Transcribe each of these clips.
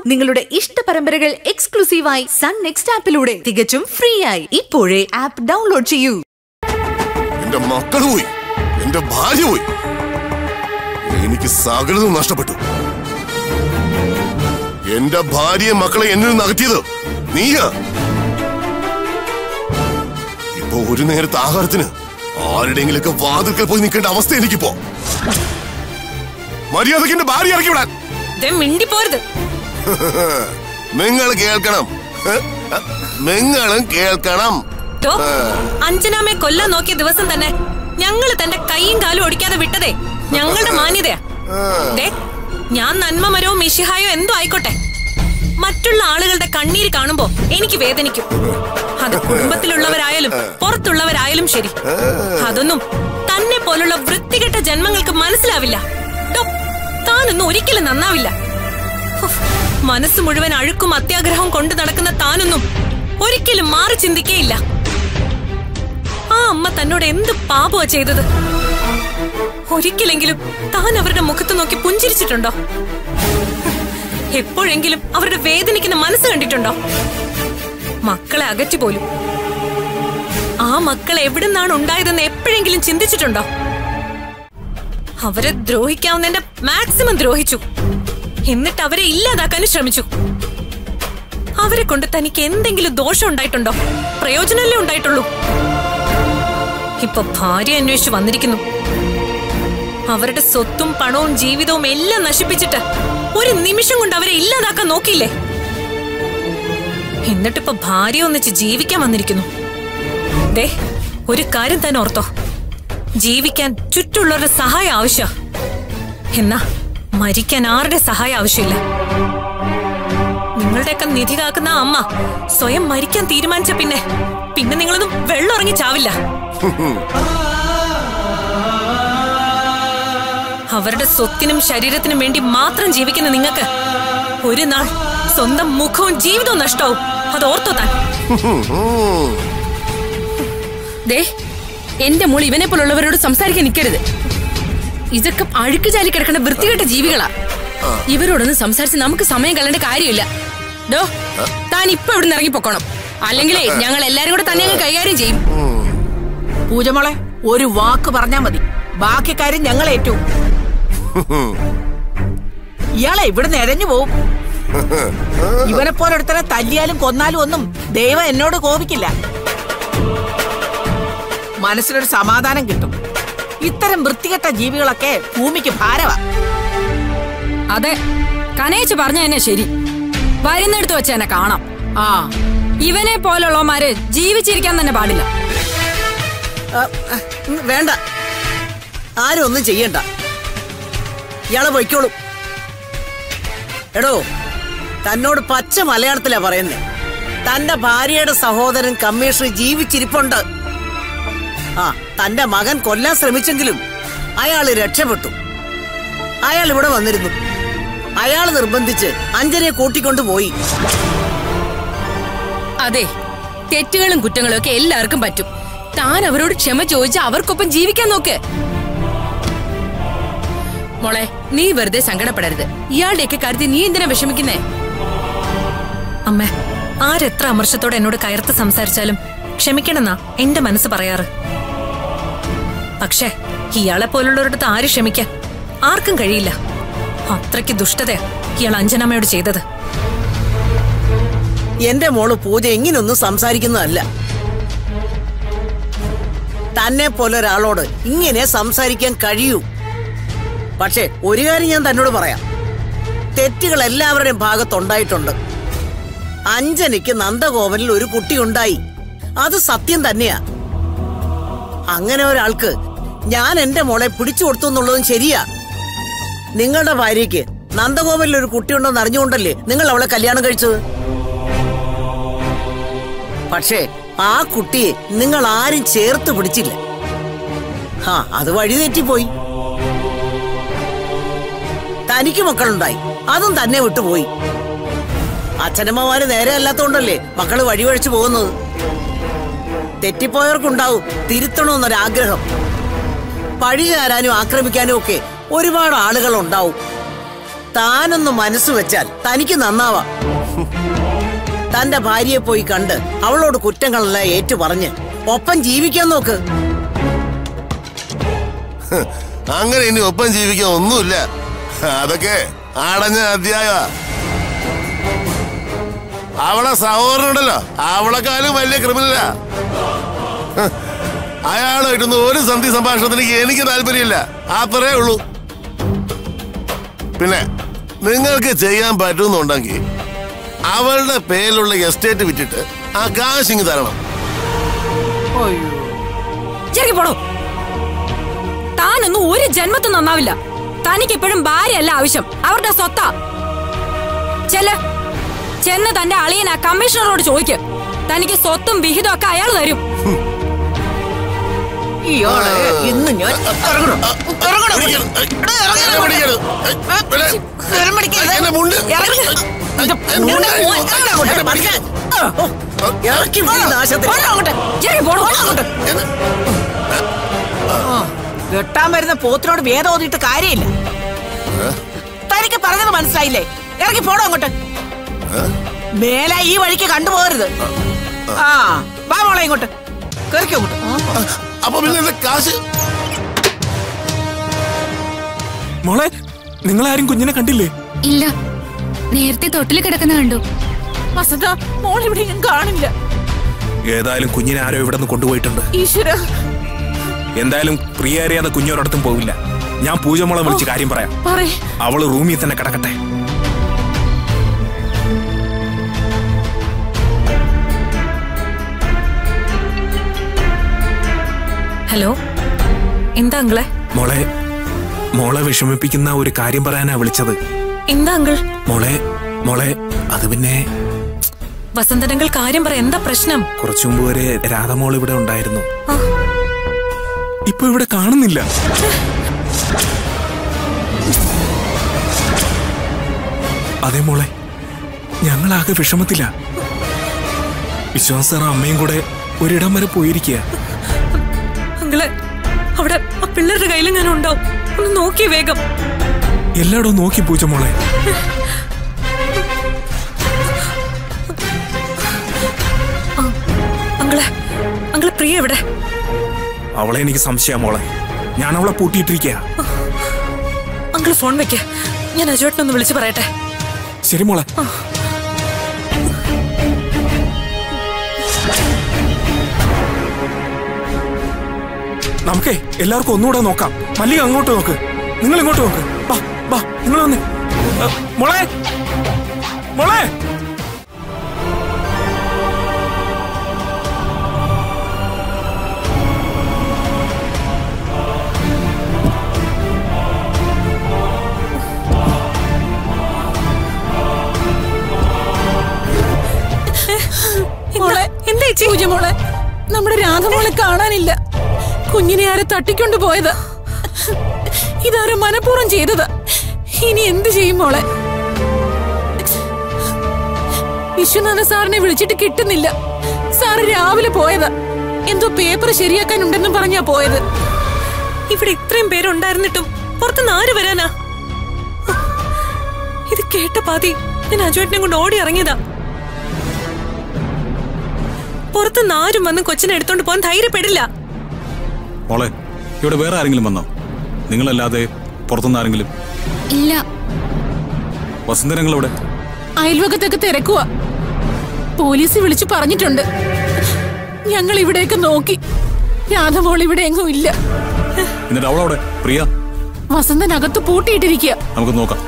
നിങ്ങളുടെ ഇഷ്ട പരമ്പരകൾ എക്സ്ക്ലൂസീവായി സൺ നെക്സ്റ്റ് ആപ്പിലൂടെ തികച്ചും ഫ്രീ ആയി ഇപ്പോഴേ ആപ്പ് ഡൗൺലോഡ് ചെയ്യൂ എന്റെ മക്കൾ പോയി എന്റെ ഭാര്യ പോയി എനിക്ക് സകലതും നഷ്ടപ്പെട്ടു എന്റെ ഭാര്യയെ മക്കളെ എന്നിൽ നിന്ന് അകറ്റിയത് നീയാ ഇപ്പൊ ഒരു നേരത്തെ ആഹാരത്തിന് ആരുടെയെങ്കിലൊക്കെ വാതിൽക്കൽ പോയി നിൽക്കേണ്ട അവസ്ഥ എനിക്കിപ്പോ മര്യാദയ്ക്ക് എന്റെ ഭാര്യ ഇറക്കി വിടാൻ ദേ മിണ്ടി പോരുത് നിങ്ങൾ കേൾക്കണം നിങ്ങളും കേൾക്കണം ടോ അഞ്ജനാമെ കൊല്ലാൻ നോക്കിയ ദിവസം തന്നെ ഞങ്ങള് തന്റെ കൈയും കാലും ഒടിക്കാതെ വിട്ടതേ ഞങ്ങളുടെ മാന്യതയാ ദേ ഞാൻ നന്മ മരവും മിഷിഹായോ എന്തോ ആയിക്കോട്ടെ മറ്റുള്ള ആളുകളുടെ കണ്ണീര് കാണുമ്പോ എനിക്ക് വേദനിക്കും അത് കുടുംബത്തിലുള്ളവരായാലും പുറത്തുള്ളവരായാലും ശരി അതൊന്നും തന്നെ പോലുള്ള വൃത്തികെട്ട ജന്മങ്ങൾക്ക് മനസ്സിലാവില്ല ടോ, താനൊന്നും ഒരിക്കലും നന്നാവില്ല ഉഫ്, മനസ്സ് മുഴുവൻ അഴുക്കും അത്യാഗ്രഹവും കൊണ്ട് നടക്കുന്ന താനൊന്നും ഒരിക്കലും മാറി ചിന്തിക്കേയില്ല ആ അമ്മ തന്നോട് എന്ത് പാപമാ ചെയ്തത് ഒരിക്കലെങ്കിലും താൻ അവരുടെ മുഖത്ത് നോക്കി പുഞ്ചിരിച്ചിട്ടുണ്ടോ എപ്പോഴെങ്കിലും അവരുടെ വേദനിക്കുന്ന മനസ്സ് കണ്ടിട്ടുണ്ടോ മക്കളെ അകറ്റി പോലും ആ മക്കൾ എവിടുന്നാണ് ഉണ്ടായതെന്ന് എപ്പോഴെങ്കിലും ചിന്തിച്ചിട്ടുണ്ടോ അവരെ ദ്രോഹിക്കാവുന്നതിന്റെ മാക്സിമം ദ്രോഹിച്ചു എന്നിട്ട് അവരെ ഇല്ലാതാക്കാനും ശ്രമിച്ചു അവരെ കൊണ്ട് തനിക്ക് എന്തെങ്കിലും ദോഷം ഉണ്ടായിട്ടുണ്ടോ പ്രയോജനമല്ലേ ഉണ്ടായിട്ടുള്ളൂ ഇപ്പൊ ഭാര്യ അന്വേഷിച്ചു വന്നിരിക്കുന്നു അവരുടെ സ്വത്തും പണവും ജീവിതവും എല്ലാം നശിപ്പിച്ചിട്ട് ഒരു നിമിഷം കൊണ്ട് അവരെ ഇല്ലാതാക്കാൻ നോക്കിയില്ലേ എന്നിട്ടിപ്പോ ഭാര്യ ഒന്നിച്ച് ജീവിക്കാൻ വന്നിരിക്കുന്നു ദേ ഒരു കാര്യം തന്നെ ഓർത്തോ ജീവിക്കാൻ ചുറ്റുള്ളവരുടെ സഹായം ആവശ്യ എന്നാ മരിക്കാൻ ആരുടെ സഹായം ആവശ്യമില്ല നിങ്ങളുടെയൊക്കെ നിധി കാക്കുന്ന ആ അമ്മ സ്വയം മരിക്കാൻ തീരുമാനിച്ച പിന്നെ പിന്നെ നിങ്ങളൊന്നും വെള്ളം ഇറങ്ങി ചാവില്ല അവരുടെ സ്വത്തിനും ശരീരത്തിനും വേണ്ടി മാത്രം ജീവിക്കുന്ന നിങ്ങൾക്ക് ഒരു നാൾ സ്വന്തം മുഖവും ജീവിതവും നഷ്ടവും അത് ഓർത്തോ താൻ ദേ എന്റെ മോൾ ഇവനെ പോലുള്ളവരോട് സംസാരിക്കാൻ നിൽക്കരുത് ഇതൊക്കെ അഴുക്ക് ചാലി കിടക്കുന്ന വൃത്തികെട്ട ജീവികളാ ഇവരോടൊന്ന് സംസാരിച്ച് നമുക്ക് സമയം കളയേണ്ട കാര്യമില്ല ഡോ താൻ ഇപ്പൊ ഇവിടുന്ന് ഇറങ്ങി പൊക്കോണം അല്ലെങ്കിലേ ഞങ്ങൾ എല്ലാരും കൂടെ തന്നെ അങ്ങ് കൈകാര്യം ചെയ്യും പൂജമോളെ ഒരു വാക്ക് പറഞ്ഞാ മതി ബാക്കി കാര്യം ഞങ്ങൾ ഏറ്റു ഇയാളെ ഇവിടുന്ന് എഴഞ്ഞു പോവും ഇവനെ പോലൊരുത്തനെ തല്ലിയാലും കൊന്നാലും ഒന്നും ദൈവം എന്നോട് കോപിക്കില്ല മനസ്സിനൊരു സമാധാനം കിട്ടും ഇത്തരം വൃത്തികെട്ട ജീവികളൊക്കെ ഭൂമിക്ക് ഭാരവാ അതെ കനയിച്ച് പറഞ്ഞ തന്നെ ശരി വരുന്നിടത്ത് വെച്ച് തന്നെ കാണാം ആ ഇവനെ പോലുള്ളവന്മാര് ജീവിച്ചിരിക്കാൻ തന്നെ പാടില്ല ആ, ആ, ഉം, വേണ്ട ആരും ഒന്നും ചെയ്യണ്ട ഇയാളെ പൊയ്ക്കോളും എടോ തന്നോട് പച്ച മലയാളത്തിലാ പറയുന്നേ തന്റെ ഭാര്യയുടെ സഹോദരൻ കമ്മീഷണർ ജീവിച്ചിരിപ്പുണ്ട് ആ തന്റെ മകൻ കൊല്ലാൻ ശ്രമിച്ചെങ്കിലും അയാൾ രക്ഷപ്പെട്ടു അയാൾ ഇവിടെ വന്നിരുന്നു അയാൾ നിർബന്ധിച്ച് അഞ്ജനെ കൂട്ടിക്കൊണ്ടു പോയി അതെ തെറ്റുകളും കുറ്റങ്ങളും ഒക്കെ എല്ലാവർക്കും പറ്റും താൻ അവരോട് ക്ഷമ ചോദിച്ച് അവർക്കൊപ്പം ജീവിക്കാൻ നോക്ക് മോളെ നീ വെറുതെ സങ്കടപ്പെടരുത് ഇയാളുടെയൊക്കെ കാര്യത്തിൽ നീ എന്തിനാ വിഷമിക്കുന്നേ അമ്മേ ആരെത്ര അമർഷത്തോടെ എന്നോട് കയർത്ത് സംസാരിച്ചാലും ക്ഷമിക്കണമെന്നാ എന്റെ മനസ്സ് പറയാറ് പക്ഷേ ഇയാളെ പോലുള്ളവരുടെ ആര് ക്ഷമിക്കാൻ ആർക്കും കഴിയില്ല അത്രയ്ക്ക് ദുഷ്ടതയാ ഇയാൾ അഞ്ജനമ്മയോട് ചെയ്തത് എന്റെ മോള് പൂജ ഇങ്ങനൊന്നും സംസാരിക്കുന്നതല്ല തന്നെ പോലെ ഒരാളോട് ഇങ്ങനെ സംസാരിക്കാൻ കഴിയൂ പക്ഷെ ഒരു കാര്യം ഞാൻ തന്നോട് പറയാം തെറ്റുകൾ എല്ലാവരുടെയും ഭാഗത്തുണ്ടായിട്ടുണ്ട് അഞ്ജനയ്ക്ക് നന്ദഗോപനിൽ ഒരു കുട്ടി ഉണ്ടായി അത് സത്യം തന്നെയാ അങ്ങനെ ഒരാൾക്ക് ഞാൻ എന്റെ മോളെ പിടിച്ചു കൊടുത്തു എന്നുള്ളതും ശരിയാ നിങ്ങളുടെ ഭാര്യയ്ക്ക് നന്ദഗോപനിൽ ഒരു കുട്ടിയുണ്ടെന്ന് അറിഞ്ഞുകൊണ്ടല്ലേ നിങ്ങൾ അവളെ കല്യാണം കഴിച്ചത് പക്ഷേ ആ കുട്ടിയെ നിങ്ങൾ ആരും ചേർത്ത് പിടിച്ചില്ല ആ അത് വഴിതെറ്റിപ്പോയി തനിക്ക് മക്കളുണ്ടായി അതും തന്നെ വിട്ടുപോയി അച്ഛനമ്മമാര് നേരെ അല്ലാത്തോണ്ടല്ലേ മക്കള് വഴിവഴിച്ചു പോകുന്നത് തെറ്റിപ്പോയവർക്കുണ്ടാവും തിരുത്തണമെന്നൊരാഗ്രഹം പഴി ചാരാനും ആക്രമിക്കാനും ഒക്കെ ഒരുപാട് ആളുകൾ ഉണ്ടാവും താനൊന്ന് മനസ്സ് വെച്ചാൽ തനിക്ക് നന്നാവാം തന്റെ ഭാര്യയെ പോയി കണ്ട് അവളോട് കുറ്റങ്ങളെല്ലാം ഏറ്റു പറഞ്ഞ് ഒപ്പം ജീവിക്കാൻ നോക്ക് അങ്ങനെ ഇനി ഒപ്പം ജീവിക്കാൻ ഒന്നുമില്ല അതൊക്കെ അടഞ്ഞ അധ്യായ അവളെ സഹോദരനുണ്ടല്ലോ അവളെക്കാളും വലിയ ക്രിമിനലാ ഹ്, അയാളായിട്ടൊന്നും ഒരു സന്ധി സംഭാഷണത്തിന് എനിക്ക് താല്പര്യമില്ല അത്രേ ഉള്ളൂ പിന്നെ നിങ്ങൾക്ക് ചെയ്യാൻ പറ്റുന്നുണ്ടെങ്കിൽ അവളുടെ പേരിലുള്ള എസ്റ്റേറ്റ് വിറ്റിട്ട് ആ കാശ് ഇങ്ങ് തരണം ഇറങ്ങി പോടോ താനൊന്നും ഒരു ജന്മത്തും നന്നാവില്ല തനിക്ക് എപ്പോഴും ഭാര്യയല്ല ആവശ്യം അവരുടെ സ്വത്താ ചെല്ല ചെന്ന് തന്റെ അളിയൻ ആ കമ്മീഷണറോട് ചോദിക്ക് തനിക്ക് സ്വത്തും വിഹിതം ഒക്കെ അയാൾ തരും ഇയാളെ ഇന്ന് ഞാൻ ഇറങ്ങണം. ഇറങ്ങണം. പിടിക്കരുത്. എടാ, ഇറങ്ങണം. എന്നെ പിടിക്കരുത്. ഇവിടെ. ഇറങ്ങി പിടിക്കരുത്. എന്നെ മുണ്ട്. ഇറങ്ങ്. ഇത് എന്നെ മുണ്ട്. ഇറങ്ങ് അങ്ങോട്ട്. എന്നെ പിടിക്ക്. ഓ, ഇറക്കി വിട് നാശത്തിൽ. ഇറങ്ങി പോടോ എന്നെ- വെട്ടാൻ വരുന്ന പോത്തിനോട് വേദം ഓതിയിട്ട് കാര്യമില്ല തനിക്ക് പറഞ്ഞത് മനസ്സിലായില്ലേ ഇറങ്ങി പോടോ അങ്ങോട്ട് മേലെ ഈ വഴിക്ക് കണ്ടുപോകരുത് ആ വാ മോളെ ഇങ്ങോട്ട് കേറിക്കോ അങ്ങോട്ട് അപ്പൊ പിന്നെ എന്റെ കാശ് മോളെ നിങ്ങളാരും കുഞ്ഞിനെ കണ്ടില്ലേ ഇല്ല നേരത്തെ തൊട്ടിൽ കിടക്കുന്ന കണ്ടു വസന്ത മോൾ ഇവിടെ ഞാൻ കാണില്ല ഏതായാലും കുഞ്ഞിനെ ആരോ ഇവിടെ നിന്ന് കൊണ്ടുപോയിട്ടുണ്ട് ഈശ്വര എന്തായാലും പ്രിയ അറിയാതെ കുഞ്ഞൊരിടത്തും പോവില്ല ഞാൻ പൂജമോളെ വിളിച്ച് കാര്യം പറയാം പറയ് അവള് റൂമിൽ തന്നെ കിടക്കട്ടെ ഹലോ എന്താ അങ്കിളെ മോളെ മോളെ വിഷമിപ്പിക്കുന്ന ഒരു കാര്യം പറയാനാ വിളിച്ചത് എന്താ അങ്കിൾ മോളെ മോളെ അത് പിന്നെ വസന്തനങ്ങൾ കാര്യം പറ എന്താ പ്രശ്നം കുറച്ചു മുമ്പ് വരെ രാധമോൾ ഇവിടെ ഉണ്ടായിരുന്നു ആ. ഇപ്പൊ ഇവിടെ കാണുന്നില്ല അതെ മോളെ ഞങ്ങളാകെ വിഷമത്തില്ല വിശ്വാസ അമ്മയും കൂടെ ഒരിടം വരെ പോയിരിക്കുക അങ്കിളെ അവിടെ ആ പിള്ളേരുടെ കയ്യിലും ഞാൻ ഉണ്ടാവും ഒന്ന് നോക്കി വേഗം എല്ലായിടവും നോക്കി പൂച്ച മോളെ അങ്കിളെ അങ്കിളെ പ്രിയ എവിടെ അവളെ എനിക്ക് സംശയം മോളെ ഞാൻ അവളെ പൂട്ടിയിട്ടിരിക്കുക അങ്കിള് ഫോൺ വെക്ക് ഞാൻ അജുവേട്ടനൊന്ന് വിളിച്ചു പറയട്ടെ ശരി മോളെ നമുക്കേ എല്ലാവർക്കും ഒന്നുകൂടെ നോക്കാം മല്ലിക അങ്ങോട്ട് നോക്ക് നിങ്ങൾ ഇങ്ങോട്ട് നോക്ക് ബാ ബാ നിങ്ങൾ വന്ന് മോളെ മോളെ മോളെ എന്താ ചേച്ചി മോളെ നമ്മുടെ രാധമോളെ കാണാനില്ല കുഞ്ഞിനെ ആരെ തട്ടിക്കൊണ്ട് പോയത് ഇതാരോ മനഃപൂർവ്വം ചെയ്തത് ഇനി എന്ത് ചെയ്യും മോളെ വിശ്വനാഥ സാറിനെ വിളിച്ചിട്ട് കിട്ടുന്നില്ല സാറ് രാവിലെ പോയത് എന്തോ പേപ്പർ ശരിയാക്കാനുണ്ടെന്നും പറഞ്ഞാ പോയത് ഇവിടെ ഇത്രയും പേരുണ്ടായിരുന്നിട്ടും പുറത്തുനിന്ന് ആര് വരാനാ ഇത് കേട്ട പാതി ഞാൻ അജുവേട്ടനെ കൊണ്ട് ഓടി ഇറങ്ങിയതാ പുറത്തുനിന്ന് ആരും വന്ന് കൊച്ചിനെ എടുത്തോണ്ട് പോകാൻ ധൈര്യപ്പെടില്ല മോളെ ഇവിടെ വേറെ ആരെങ്കിലും വന്നോ നിങ്ങളല്ലാതെ പുറത്തുനിന്ന് ആരെങ്കിലും ഇല്ല വസന്തരങ്ങൾ ഇവിടെ അയൽവകത്തൊക്കെ തിരക്കുവാ പോലീസ് വിളിച്ചു പറഞ്ഞിട്ടുണ്ട് ഞങ്ങൾ ഇവിടെയൊക്കെ നോക്കി രാധമോൾ ഇവിടെ എങ്ങും ഇല്ല എന്നിട്ട് അവളവിടെ പ്രിയ വസന്തനകത്ത് പൂട്ടിയിട്ടിരിക്കുക നമുക്ക് നോക്കാം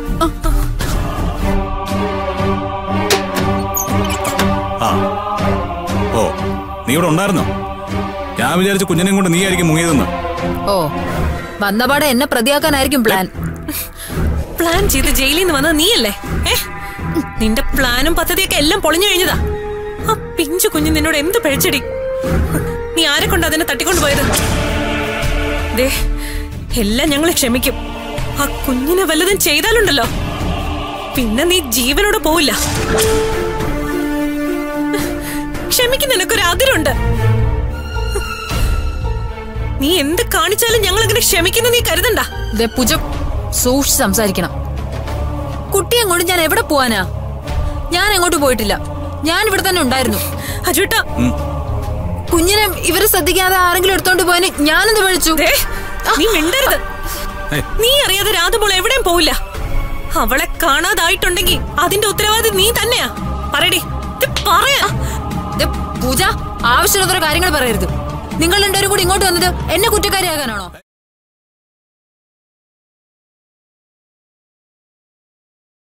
ആ ഓ നീ ഇവിടെ ഉണ്ടായിരുന്നോ ഞാൻ വിചാരിച്ചു കുഞ്ഞിനെയും കൊണ്ട് നീ ആയിരിക്കും മുങ്ങിയതെന്ന് ഓ വന്നപാടെ എന്നെ പ്രതിയാക്കാനായിരിക്കും പ്ലാൻ പ്ലാൻ ചെയ്ത് ജയിലിൽ നിന്ന് വന്നത് നീയല്ലേ ഏ നിന്റെ പ്ലാനും പദ്ധതിയൊക്കെ എല്ലാം പൊളിഞ്ഞു കഴിഞ്ഞതാ ആ പിഞ്ചു കുഞ്ഞ് നിന്നോട് എന്ത് പഴിച്ചടി നീ ആരെ കൊണ്ട് അതിനെ തട്ടിക്കൊണ്ടുപോയത് ദേ എല്ലാം ഞങ്ങൾ ക്ഷമിക്കും ആ കുഞ്ഞിനെ വല്ലതും ചെയ്താലുണ്ടല്ലോ പിന്നെ നീ ജീവനോടെ പോവില്ല ക്ഷമിക്കുന്നതിനൊക്കെ അതിരുണ്ട് നീ എന്ത് കാണിച്ചാലും ഞങ്ങൾ അങ്ങനെ ക്ഷമിക്കുന്ന നീ കരുതണ്ട ദേ, പുജ സൂക്ഷിച്ച് സംസാരിക്കണം കുട്ടിയെ കൊണ്ട് ഞാൻ എവിടെ പോവാനാ ഞാൻ എങ്ങോട്ട് പോയിട്ടില്ല ഞാൻ ഇവിടെ തന്നെ ഉണ്ടായിരുന്നു അജുട്ട കുഞ്ഞിനെ ഇവര് ശ്രദ്ധിക്കാതെ ആരെങ്കിലും എടുത്തോണ്ട് പോയാന് ഞാനെന്ത് വിളിച്ചു ദേ, നീ മിണ്ടരുത് ഏയ്. നീ അറിയാതെ രാധമോൾ എവിടെയും പോവില്ല അവളെ കാണാതായിട്ടുണ്ടെങ്കിൽ അതിന്റെ ഉത്തരവാദി നീ തന്നെയാ പറയടി ഇത് പറയാ ദേ, പൂജ ആവശ്യമുള്ളത്ര കാര്യങ്ങൾ പറയരുത് നിങ്ങൾ രണ്ടുപേരും കൂടി ഇങ്ങോട്ട് വന്നത് എന്നെ കുറ്റക്കാരിയാകാനാണോ